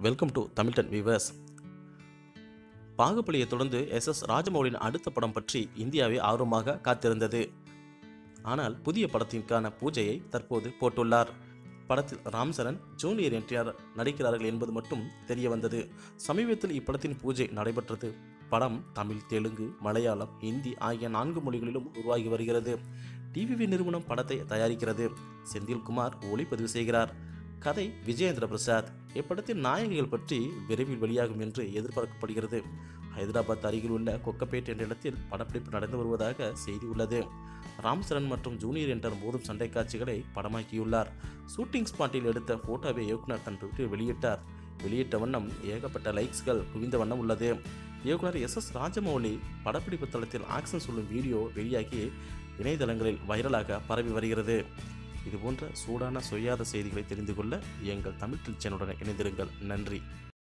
welcome to தமிழ்டன் viewers பாகுபலியை தொடர்ந்து எஸ் எஸ் ராஜமௌலியின் அடுத்த படம் பற்றி இந்தியாவே ஆர்வமாக காத்திருந்தது ஆனால் புதிய படத்திற்கான பூஜையை தற்போது போட்டுள்ளார் படத்தில் ராம் சரண் ஜூனியர் என்டிஆர் நடிக்கிறார்கள் என்பது மட்டும் தெரிய வந்தது சமீபத்தில் இப்படத்தின் பூஜை நடைபெற்றது படம் தமிழ் தெலுங்கு மலையாளம் ஹிந்தி ஆகிய நான்கு மொழிகளிலும் உருவாகி வருகிறது டிவிவி நிறுவனம் படத்தை தயாரிக்கிறது செந்தில்குமார் ஒளிப்பதிவு செய்கிறார் கதை விஜயேந்திர பிரசாத் இப்படத்தின் நாயகிகள் பற்றி விரைவில் வெளியாகும் என்று எதிர்பார்க்கப்படுகிறது ஹைதராபாத் அருகில் உள்ள கொக்கப்பேட் என்ற இடத்தில் படப்பிடிப்பு நடந்து வருவதாக செய்தி உள்ளது ராம் சரண் மற்றும் ஜூனியர் என்டர் மோதும் சண்டை காட்சிகளை படமாக்கியுள்ளார் ஷூட்டிங் ஸ்பாட்டில் எடுத்த போட்டோவை இயக்குனர் தன் ட்விட்டரில் வெளியிட்டார் வெளியிட்ட வண்ணம் ஏகப்பட்ட லைக்ஸ்கள் குவிந்த வண்ணம் உள்ளது இயக்குனர் எஸ் எஸ் ராஜமௌலி படப்பிடிப்பு தளத்தில் ஆக்ஷன் சொல்லும் வீடியோ வெளியாகி இணையதளங்களில் வைரலாக பரவி வருகிறது இதுபோன்ற சூடான சொய்யாத செய்திகளை தெரிந்து கொள்ள எங்கள் தமிழ் சேனலுடன் இணைந்திருங்கள் நன்றி